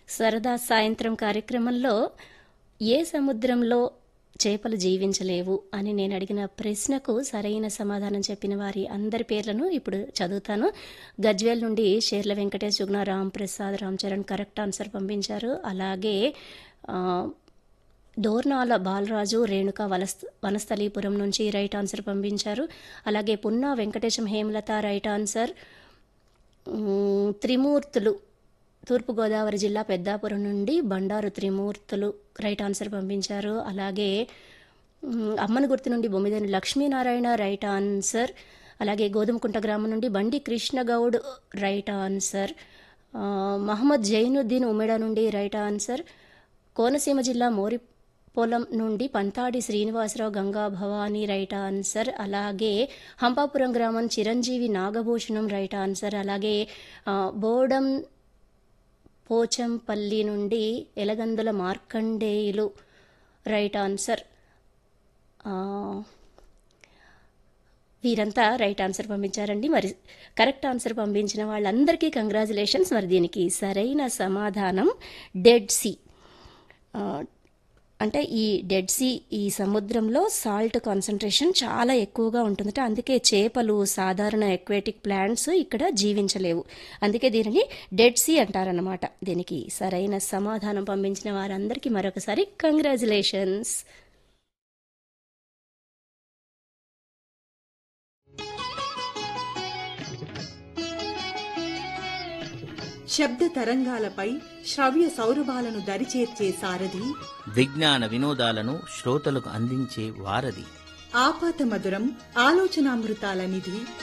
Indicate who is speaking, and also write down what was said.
Speaker 1: సరదా సాయంత్రం కార్యక్రమంలో ఏ సముద్రంలో చేపలు జీవించలేవు అని నేను అడిగిన ప్రశ్నకు సరైన సమాధానం చెప్పిన వారి అందరి పేర్లను ఇప్పుడు చదువుతాను గజ్వేల్ నుండి షేర్ల వెంకటేష్ జుగ్న రామ్ ప్రసాద్ రామ్ చరణ్ కరెక్ట్ ఆన్సర్ పంపించారు అలాగే ఆ, దోర్నాల బాలరాజు రేణుక వలస్ వనస్థలీపురం నుంచి రైట్ ఆన్సర్ పంపించారు అలాగే పున్నా వెంకటేశం హేమలత రైట్ ఆన్సర్ మ్, త్రిమూర్తులు తూర్పుగోదావరి జిల్లా పెద్దాపురం నుండి బండారు త్రిమూర్తులు రైట్ ఆన్సర్ పంపించారు అలాగే మ్, అమ్మన గుర్తు నుండి బొమ్మిదేని లక్ష్మీనారాయణ రైట్ ఆన్సర్ అలాగే గోధుమకుంట గ్రామం నుండి బండి కృష్ణగౌడ్ రైట్ ఆన్సర్ ఆ, మహమ్మద్ జైనుద్దీన్ ఉమెడ నుండి రైట్ ఆన్సర్ కోనసీమ జిల్లా మోరి పొలం నుండి పంతాడి శ్రీనివాసరావు గంగా భవానీ రైట్ ఆన్సర్ అలాగే హంపాపురం గ్రామం చిరంజీవి నాగభూషణం రైట్ ఆన్సర్ అలాగే ఆ, బోడం పోచంపల్లి నుండి ఎలగందుల మార్కండేయులు రైట్ ఆన్సర్ ఆ, వీరంతా రైట్ ఆన్సర్ పంపించారండి మరి కరెక్ట్ ఆన్సర్ పంపించిన వాళ్ళందరికీ కంగ్రాచులేషన్స్ మరి దీనికి సరైన సమాధానం డెడ్ సీ ఆ, అంటే ఈ డెడ్ సీ ఈ సముద్రంలో సాల్ట్ కాన్సన్ట్రేషన్ చాలా ఎక్కువగా ఉంటుందట అందుకే చేపలు సాధారణ ఎక్వేటిక్ ప్లాంట్స్ ఇక్కడ జీవించలేవు అందుకే దీనిని డెడ్ సీ అంటారన్నమాట దీనికి సరైన సమాధానం పంపించిన వారందరికీ మరొకసారి కంగ్రాచులేషన్స్
Speaker 2: శబ్ద తరంగాలపై శ్రవ్య సౌరభాలను దరిచేర్చే సారథి
Speaker 3: విజ్ఞాన వినోదాలను శ్రోతలకు అందించే వారధి
Speaker 2: ఆపాత మధురం ఆలోచనామృతాల నిధి